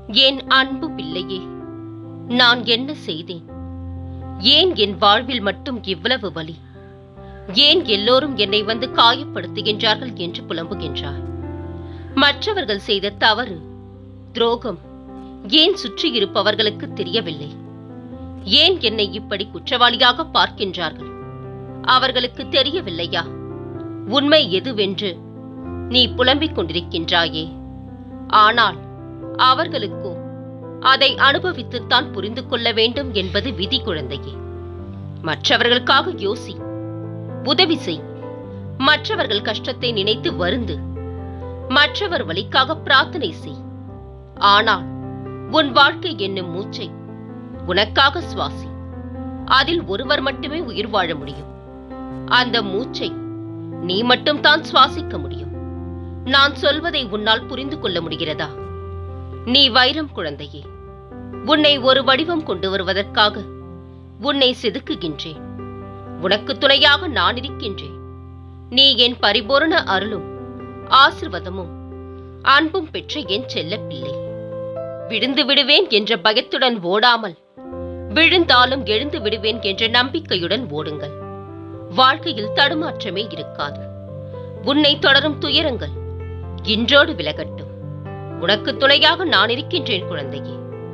என் அன்பு பிள்ளையே நான் என்ன செய்தேன் ஏன் என் வாழ்வில் மட்டும் இவ்வளவு வலி ஏன் எல்லோரும் என்னை வந்து காயப்படுத்துகின்றார்கள் என்று புலம்புகின்றார் மற்றவர்கள் செய்த தவறு துரோகம் ஏன் சுற்றி இருப்பவர்களுக்கு தெரியவில்லை ஏன் என்னை இப்படி குற்றவாளியாக பார்க்கின்றார்கள் அவர்களுக்கு தெரியவில்லையா உண்மை எதுவென்று நீ புலம்பிக் கொண்டிருக்கின்றாயே ஆனால் அவர்களுக்கோ அதை அனுபவித்துத்தான் புரிந்து கொள்ள வேண்டும் என்பது விதி குழந்தையே மற்றவர்களுக்காக யோசி உதவி செய் மற்றவர்கள் கஷ்டத்தை நினைத்து வருந்து மற்றவர் வழிக்காக பிரார்த்தனை செய் ஆனால் உன் வாழ்க்கை என்னும் மூச்சை உனக்காக சுவாசி அதில் ஒருவர் மட்டுமே உயிர் வாழ முடியும் அந்த மூச்சை நீ மட்டும்தான் சுவாசிக்க முடியும் நான் சொல்வதை உன்னால் புரிந்து கொள்ள முடிகிறதா நீ வைரம் குழந்தையே உன்னை ஒரு வடிவம் கொண்டு வருவதற்காக உன்னை செதுக்குகின்றேன் உனக்கு துணையாக நான் இருக்கின்றேன் நீ என் பரிபூரண அருளும் ஆசிர்வாதமும் அன்பும் பெற்ற என் செல்ல பிள்ளை விழுந்து விடுவேன் என்ற பயத்துடன் ஓடாமல் விழுந்தாலும் எழுந்து விடுவேன் என்ற நம்பிக்கையுடன் ஓடுங்கள் வாழ்க்கையில் தடுமாற்றமே இருக்காது உன்னை தொடரும் துயரங்கள் இன்றோடு விலகட்டும் உனக்கு துணையாக நான் இருக்கின்றேன் குழந்தையே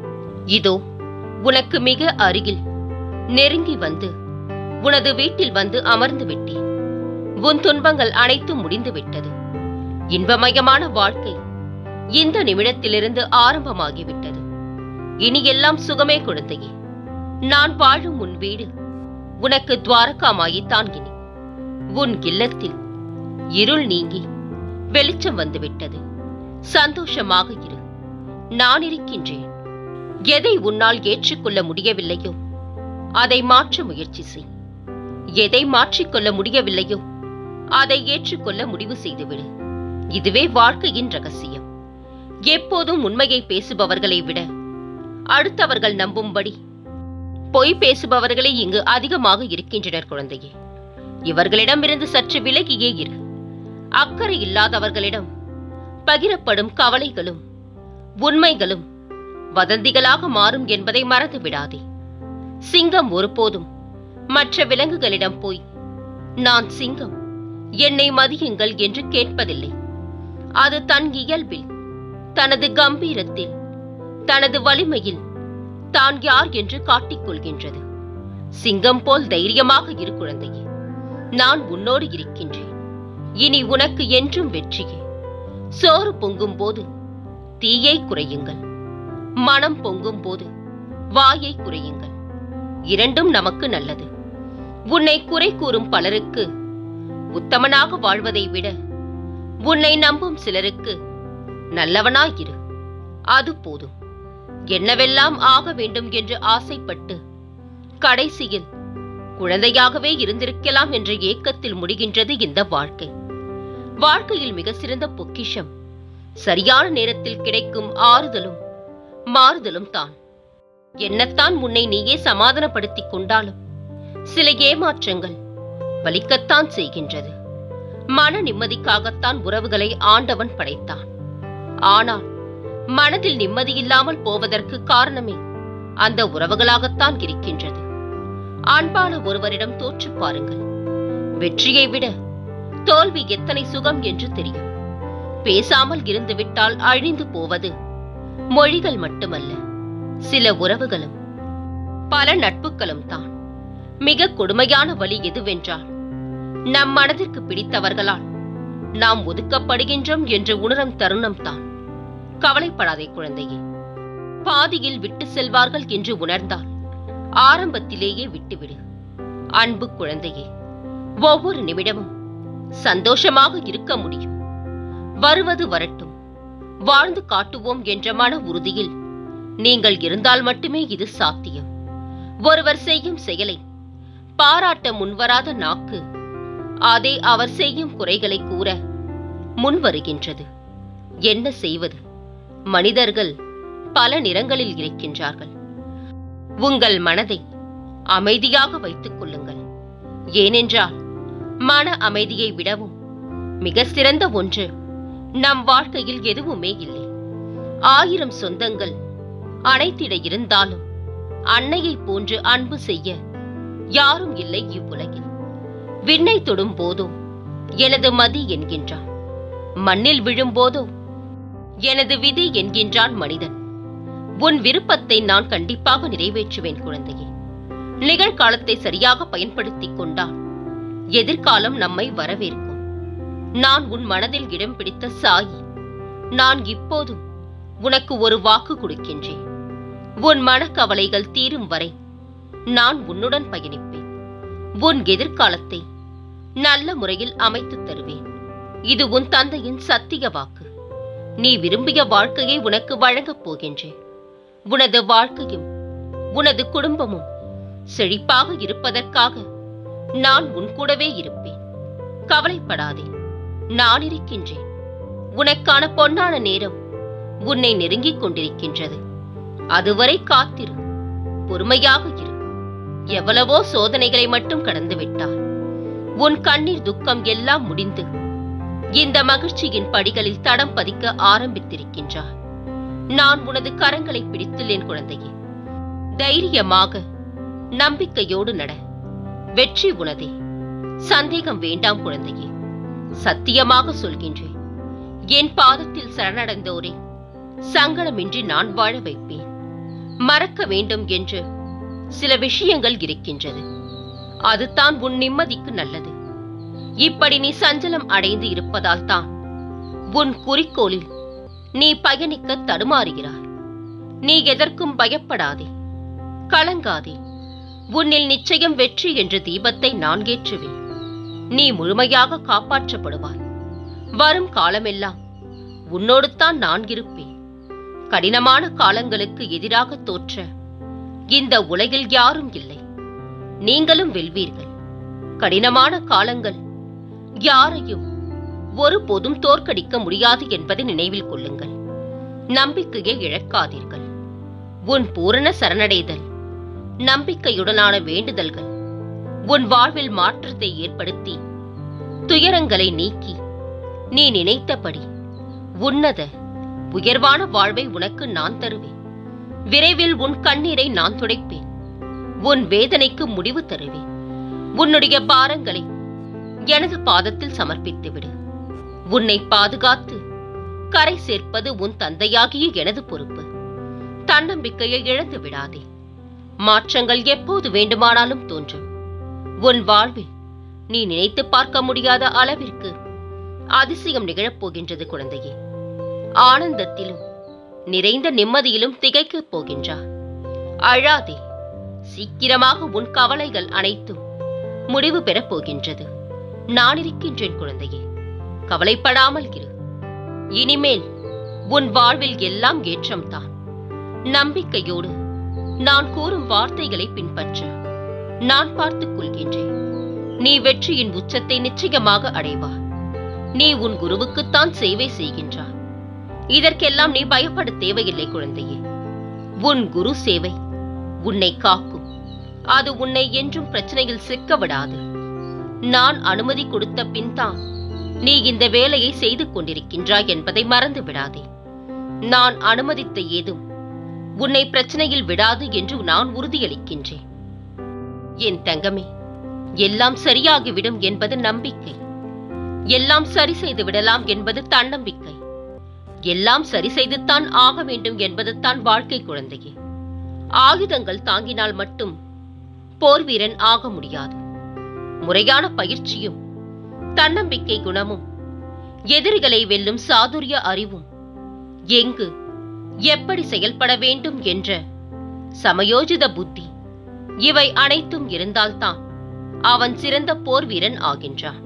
இதோ உனக்கு மிக அருகில் நெருங்கி வந்து உனது வீட்டில் வந்து அமர்ந்து விட்டேன் உன் துன்பங்கள் அனைத்தும் முடிந்து விட்டது இன்பமயமான வாழ்க்கை இந்த நிமிடத்திலிருந்து ஆரம்பமாகிவிட்டது இனி எல்லாம் சுகமே குழந்தையே நான் வாழும் உன் வீடு உனக்கு துவாரகாமாயித்தான் இனி உன் இல்லத்தில் இருள் நீங்கி வெளிச்சம் வந்துவிட்டது சந்தோஷமாக இரு நான் இருக்கின்றேன் எதை உன்னால் ஏற்றுக்கொள்ள முடியவில்லையோ அதை மாற்ற முயற்சி செய் எதை மாற்றிக்கொள்ள முடியவில்லையோ அதை ஏற்றுக்கொள்ள முடிவு செய்துவிடு இதுவே வாழ்க்கையின் ரகசியம் எப்போதும் உண்மையை பேசுபவர்களை விட அடுத்தவர்கள் நம்பும்படி பொய் பேசுபவர்களே இங்கு அதிகமாக இருக்கின்றனர் குழந்தையே இவர்களிடமிருந்து சற்று விலகியே இரு அக்கறை இல்லாதவர்களிடம் பகிரப்படும் கவலைகளும் உண்மைகளும் வதந்திகளாக மாறும் என்பதை மறந்து விடாதே சிங்கம் ஒருபோதும் மற்ற விலங்குகளிடம் போய் நான் சிங்கம் என்னை மதியுங்கள் என்று கேட்பதில்லை அது தன் இயல்பில் தனது கம்பீரத்தில் தனது வலிமையில் தான் யார் என்று காட்டிக் கொள்கின்றது சிங்கம் போல் தைரியமாக இரு குழந்தையே நான் உன்னோடு இருக்கின்றேன் இனி உனக்கு என்றும் வெற்றியே சோறு பொங்கும் போது தீயை குறையுங்கள் மனம் பொங்கும் போது வாயை குறையுங்கள் இரண்டும் நமக்கு நல்லது உன்னை குறை கூறும் பலருக்கு உத்தமனாக வாழ்வதை விட உன்னை நம்பும் சிலருக்கு நல்லவனாயிரு அது போதும் என்னவெல்லாம் ஆக வேண்டும் என்று ஆசைப்பட்டு கடைசியில் குழந்தையாகவே இருந்திருக்கலாம் என்ற ஏக்கத்தில் முடிகின்றது இந்த வாழ்க்கை வாழ்க்கையில் மிக சிறந்த பொக்கிஷம் சரியான நேரத்தில் கிடைக்கும் ஆறுதலும் மாறுதலும் தான் என்னத்தான் உன்னை நீயே சமாதானப்படுத்திக் கொண்டாலும் சில ஏமாற்றங்கள் வலிக்கத்தான் செய்கின்றது மன நிம்மதிக்காகத்தான் உறவுகளை ஆண்டவன் படைத்தான் ஆனால் மனதில் நிம்மதியில்லாமல் போவதற்கு காரணமே அந்த உறவுகளாகத்தான் இருக்கின்றது அன்பான ஒருவரிடம் தோற்று பாருங்கள் வெற்றியை விட தோல்வி எத்தனை சுகம் என்று தெரியும் பேசாமல் இருந்துவிட்டால் அழிந்து போவது மொழிகள் மட்டுமல்ல சில உறவுகளும் பல நட்புகளும் தான் மிக கொடுமையான வழி எதுவென்றால் நம் மனதிற்கு பிடித்தவர்களால் நாம் ஒதுக்கப்படுகின்றோம் என்று உணரும் தருணம் தான் கவலைப்படாதே குழந்தையே பாதியில் விட்டு செல்வார்கள் என்று உணர்ந்தால் ஆரம்பத்திலேயே விட்டுவிடு அன்பு குழந்தையே ஒவ்வொரு நிமிடமும் சந்தோஷமாக இருக்க முடியும் வருவது வரட்டும் வாழ்ந்து காட்டுவோம் என்ற மன உறுதியில் நீங்கள் இருந்தால் மட்டுமே இது சாத்தியம் ஒருவர் செய்யும் செயலை பாராட்ட முன்வராத நாக்கு அதே அவர் செய்யும் குறைகளை கூற முன்வருகின்றது என்ன செய்வது மனிதர்கள் பல நிறங்களில் இருக்கின்றார்கள் உங்கள் மனதை அமைதியாக வைத்துக் கொள்ளுங்கள் ஏனென்றால் மன அமைதியை விடவும் மிக சிறந்த ஒன்று நம் வாழ்க்கையில் எதுவுமே இல்லை ஆயிரம் சொந்தங்கள் அணைத்திட இருந்தாலும் அன்னையைப் போன்று அன்பு செய்ய யாரும் இல்லை இவ்வுலகில் விண்ணை தொடும் போதோ எனது மதி என்கின்றான் மண்ணில் விழும்போதோ எனது விதி என்கின்றான் மனிதன் உன் விருப்பத்தை நான் கண்டிப்பாக நிறைவேற்றுவேன் குழந்தையே நிகழ்காலத்தை சரியாக பயன்படுத்திக் கொண்டால் எதிர்காலம் நம்மை வரவேற்கும் நான் உன் மனதில் இடம் பிடித்த சாயி நான் இப்போதும் உனக்கு ஒரு வாக்கு கொடுக்கின்றேன் உன் மனக்கவலைகள் தீரும் வரை நான் உன்னுடன் பயணிப்பேன் உன் எதிர்காலத்தை நல்ல முறையில் அமைத்துத் தருவேன் இது உன் தந்தையின் சத்திய வாக்கு நீ விரும்பிய வாழ்க்கையை உனக்கு வழங்கப் போகின்றேன் உனது வாழ்க்கையும் உனது குடும்பமும் செழிப்பாக இருப்பதற்காக நான் உன் கூடவே இருப்பேன் கவலைப்படாதே நான் இருக்கின்றேன் உனக்கான பொன்னான நேரம் உன்னை நெருங்கிக் கொண்டிருக்கின்றது அதுவரை காத்திரு பொறுமையாக இரு எவ்வளவோ சோதனைகளை மட்டும் கடந்து விட்டார் உன் கண்ணீர் துக்கம் எல்லாம் முடிந்து இந்த மகிழ்ச்சியின் படிகளில் தடம் பதிக்க ஆரம்பித்திருக்கின்றார் நான் உனது கரங்களை பிடித்துள்ளேன் குழந்தையே தைரியமாக நம்பிக்கையோடு நட வெற்றி உனதே சந்தேகம் வேண்டாம் குழந்தையே சத்தியமாக சொல்கின்றேன் என் பாதத்தில் சரணடைந்தோரே சங்கடமின்றி நான் வாழ வைப்பேன் மறக்க வேண்டும் என்று சில விஷயங்கள் இருக்கின்றது அதுதான் உன் நிம்மதிக்கு நல்லது இப்படி நீ சஞ்சலம் அடைந்து இருப்பதால் தான் உன் குறிக்கோளில் நீ பயணிக்க தடுமாறுகிறாய் நீ எதற்கும் பயப்படாதே கலங்காதே உன்னில் நிச்சயம் வெற்றி என்ற தீபத்தை நான் ஏற்றுவேன் நீ முழுமையாக காப்பாற்றப்படுவாய் வரும் காலமெல்லாம் உன்னோடு தான் நான் இருப்பேன் கடினமான காலங்களுக்கு எதிராக தோற்ற இந்த உலகில் யாரும் இல்லை நீங்களும் வெல்வீர்கள் கடினமான காலங்கள் யாரையும் ஒருபோதும் தோற்கடிக்க முடியாது என்பதை நினைவில் கொள்ளுங்கள் நம்பிக்கையை இழக்காதீர்கள் உன் பூரண சரணடைதல் நம்பிக்கையுடனான வேண்டுதல்கள் உன் வாழ்வில் மாற்றத்தை ஏற்படுத்தி துயரங்களை நீக்கி நீ நினைத்தபடி உன்னத உயர்வான வாழ்வை உனக்கு நான் தருவேன் விரைவில் உன் கண்ணீரை நான் துடைப்பேன் உன் வேதனைக்கு முடிவு தருவேன் உன்னுடைய பாரங்களை எனது பாதத்தில் சமர்ப்பித்து விடு உன்னை பாதுகாத்து கரை சேர்ப்பது உன் தந்தையாகிய எனது பொறுப்பு தன்னம்பிக்கையை இழந்து விடாதே மாற்றங்கள் எப்போது வேண்டுமானாலும் தோன்றும் உன் வாழ்வில் நீ நினைத்து பார்க்க முடியாத அளவிற்கு அதிசயம் நிகழப் போகின்றது குழந்தையே ஆனந்தத்திலும் நிறைந்த நிம்மதியிலும் திகைக்கப் போகின்றார் அழாதே சீக்கிரமாக உன் கவலைகள் அனைத்தும் முடிவு பெறப் போகின்றது நான் இருக்கின்றேன் குழந்தையே கவலைப்படாமல் இரு இனிமேல் உன் வாழ்வில் எல்லாம் ஏற்றம்தான் நம்பிக்கையோடு நான் கூறும் வார்த்தைகளை பின்பற்ற நான் பார்த்துக் கொள்கின்றேன் நீ வெற்றியின் உச்சத்தை நிச்சயமாக அடைவாய் நீ உன் குருவுக்குத்தான் சேவை செய்கின்றாய் இதற்கெல்லாம் நீ பயப்பட தேவையில்லை குழந்தையே உன் குரு சேவை உன்னை காக்கும் அது உன்னை என்றும் பிரச்சனையில் சிக்க விடாது நான் அனுமதி கொடுத்த பின்தான் நீ இந்த வேலையை செய்து கொண்டிருக்கின்றாய் என்பதை மறந்து விடாதே நான் அனுமதித்த ஏதும் உன்னை பிரச்சனையில் விடாது என்று நான் உறுதியளிக்கின்றேன் என் தங்கமே எல்லாம் சரியாகிவிடும் என்பது நம்பிக்கை எல்லாம் சரி செய்து விடலாம் என்பது தன்னம்பிக்கை எல்லாம் சரி செய்துத்தான் ஆக வேண்டும் என்பது தான் வாழ்க்கை குழந்தையே ஆயுதங்கள் தாங்கினால் மட்டும் போர் வீரன் ஆக முடியாது முறையான பயிற்சியும் தன்னம்பிக்கை குணமும் எதிரிகளை வெல்லும் சாதுரிய அறிவும் எங்கு எப்படி செயல்பட வேண்டும் என்ற சமயோஜித புத்தி இவை அனைத்தும் இருந்தால்தான் அவன் சிறந்த போர் வீரன் ஆகின்றான்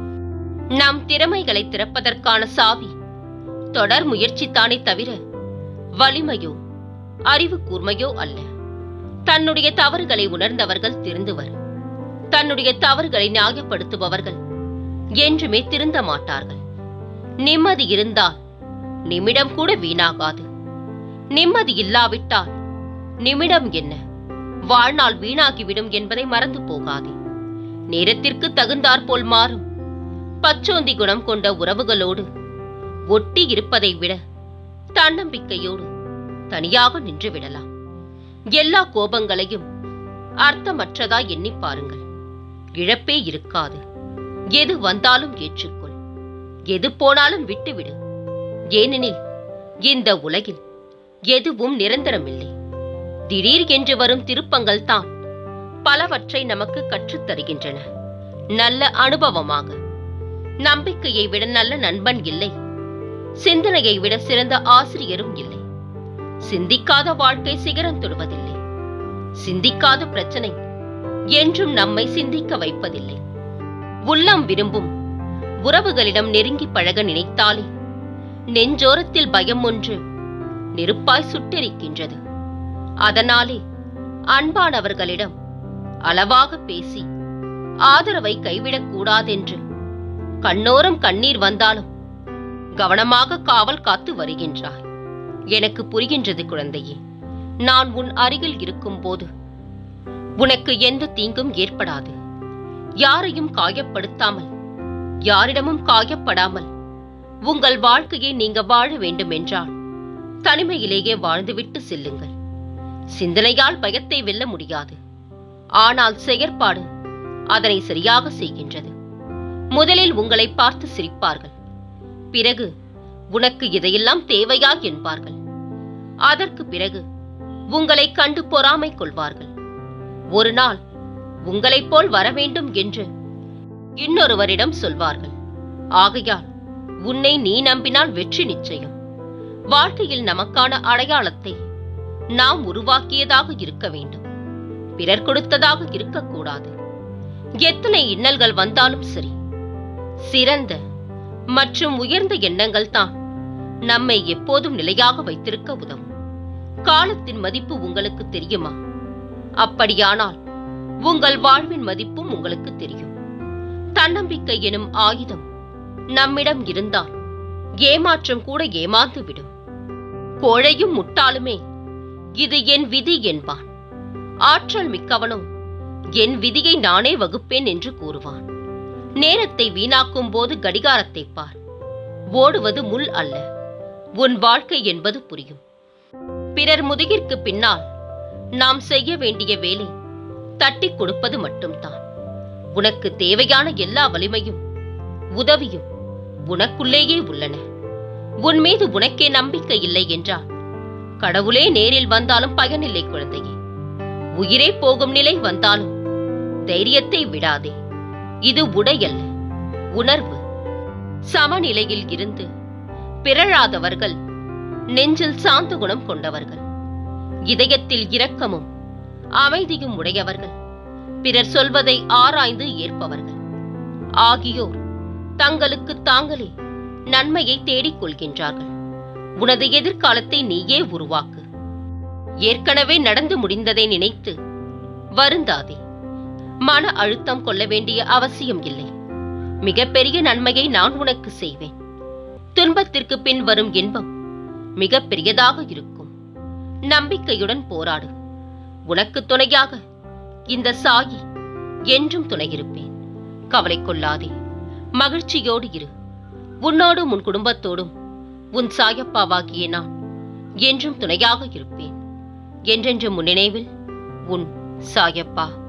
நம் திறமைகளை திறப்பதற்கான சாவி தொடர் முயற்சித்தானே தவிர வலிமையோ அறிவு கூர்மையோ அல்ல தன்னுடைய தவறுகளை உணர்ந்தவர்கள் திருந்துவர் தன்னுடைய தவறுகளை நியாயப்படுத்துபவர்கள் என்றுமே திருந்த மாட்டார்கள் நிம்மதி இருந்தால் நிமிடம் கூட வீணாகாது நிம்மதி இல்லாவிட்டால் நிமிடம் என்ன வாழ்நாள் வீணாகிவிடும் என்பதை மறந்து போகாதே நேரத்திற்கு தகுந்தாற்போல் மாறும் பச்சோந்தி குணம் கொண்ட உறவுகளோடு ஒட்டி இருப்பதை விட தன்னம்பிக்கையோடு தனியாக நின்று விடலாம் எல்லா கோபங்களையும் அர்த்தமற்றதா எண்ணி பாருங்கள் இழப்பே இருக்காது எது வந்தாலும் ஏற்றுக்கொள் எது போனாலும் விட்டுவிடு ஏனெனில் இந்த உலகில் எதுவும் நிரந்தரமில்லை திடீர் என்று வரும் திருப்பங்கள் தான் பலவற்றை நமக்கு கற்றுத் தருகின்றன நல்ல அனுபவமாக நம்பிக்கையை விட நல்ல நண்பன் இல்லை சிந்தனையை விட சிறந்த ஆசிரியரும் இல்லை சிந்திக்காத வாழ்க்கை சிகரம் தொடுவதில்லை சிந்திக்காத பிரச்சனை என்றும் நம்மை சிந்திக்க வைப்பதில்லை உள்ளம் விரும்பும் உறவுகளிடம் நெருங்கி பழக நினைத்தாலே நெஞ்சோரத்தில் பயம் ஒன்று நெருப்பாய் சுட்டெரிக்கின்றது அதனாலே அன்பானவர்களிடம் அளவாக பேசி ஆதரவை கைவிடக் கூடாதென்று கண்ணோரம் கண்ணீர் வந்தாலும் கவனமாக காவல் காத்து வருகின்றாய் எனக்கு புரிகின்றது குழந்தையே நான் உன் அருகில் இருக்கும்போது உனக்கு எந்த தீங்கும் ஏற்படாது யாரையும் காயப்படுத்தாமல் யாரிடமும் காயப்படாமல் உங்கள் வாழ்க்கையை நீங்க வாழ வேண்டும் என்றால் தனிமையிலேயே வாழ்ந்துவிட்டு செல்லுங்கள் சிந்தனையால் பயத்தை வெல்ல முடியாது ஆனால் செயற்பாடு அதனை சரியாக செய்கின்றது முதலில் உங்களை பார்த்து சிரிப்பார்கள் பிறகு உனக்கு இதையெல்லாம் தேவையா என்பார்கள் அதற்கு பிறகு உங்களை கண்டு பொறாமை கொள்வார்கள் ஒரு நாள் உங்களைப் போல் வர வேண்டும் என்று இன்னொருவரிடம் சொல்வார்கள் ஆகையால் உன்னை நீ நம்பினால் வெற்றி நிச்சயம் வாழ்க்கையில் நமக்கான அடையாளத்தை நாம் உருவாக்கியதாக இருக்க வேண்டும் பிறர் கொடுத்ததாக இருக்கக்கூடாது எத்தனை இன்னல்கள் வந்தாலும் சரி சிறந்த மற்றும் உயர்ந்த எண்ணங்கள் தான் நம்மை எப்போதும் நிலையாக வைத்திருக்க உதவும் காலத்தின் மதிப்பு உங்களுக்கு தெரியுமா அப்படியானால் உங்கள் வாழ்வின் மதிப்பும் உங்களுக்கு தெரியும் தன்னம்பிக்கை எனும் ஆயுதம் நம்மிடம் இருந்தால் ஏமாற்றம் கூட ஏமாந்து விடும் கோழையும் முட்டாளுமே இது என் விதி என்பான் ஆற்றல் மிக்கவனோ என் விதியை நானே வகுப்பேன் என்று கூறுவான் நேரத்தை வீணாக்கும் போது கடிகாரத்தை பார் ஓடுவது முள் அல்ல உன் வாழ்க்கை என்பது புரியும் பிறர் முதுகிற்கு பின்னால் நாம் செய்ய வேண்டிய வேலை தட்டி கொடுப்பது மட்டும்தான் உனக்கு தேவையான எல்லா வலிமையும் உதவியும் உனக்குள்ளேயே உள்ளன உன் மீது உனக்கே நம்பிக்கை இல்லை என்றால் கடவுளே நேரில் வந்தாலும் பயனில்லை குழந்தையே உயிரே போகும் நிலை வந்தாலும் தைரியத்தை விடாதே இது உடையல்ல உணர்வு சமநிலையில் இருந்து பிறழாதவர்கள் நெஞ்சில் சாந்த குணம் கொண்டவர்கள் இதயத்தில் இரக்கமும் அமைதியும் உடையவர்கள் பிறர் சொல்வதை ஆராய்ந்து ஏற்பவர்கள் ஆகியோர் தங்களுக்கு தாங்களே நன்மையை தேடிக் கொள்கின்றார்கள் உனது எதிர்காலத்தை நீயே உருவாக்கு ஏற்கனவே நடந்து முடிந்ததை நினைத்து வருந்தாதே மன அழுத்தம் கொள்ள வேண்டிய அவசியம் இல்லை மிகப்பெரிய நன்மையை நான் உனக்கு செய்வேன் துன்பத்திற்கு பின் வரும் இன்பம் மிக பெரியதாக இருக்கும் நம்பிக்கையுடன் போராடு உனக்கு துணையாக இந்த சாயி என்றும் துணையிருப்பேன் கவலை கொள்ளாதே மகிழ்ச்சியோடு இரு உன்னோடும் உன் குடும்பத்தோடும் உன் சாயப்பாவாகிய நான் என்றும் துணையாக இருப்பேன் என்றென்று முன்னினைவில் உன் சாயப்பா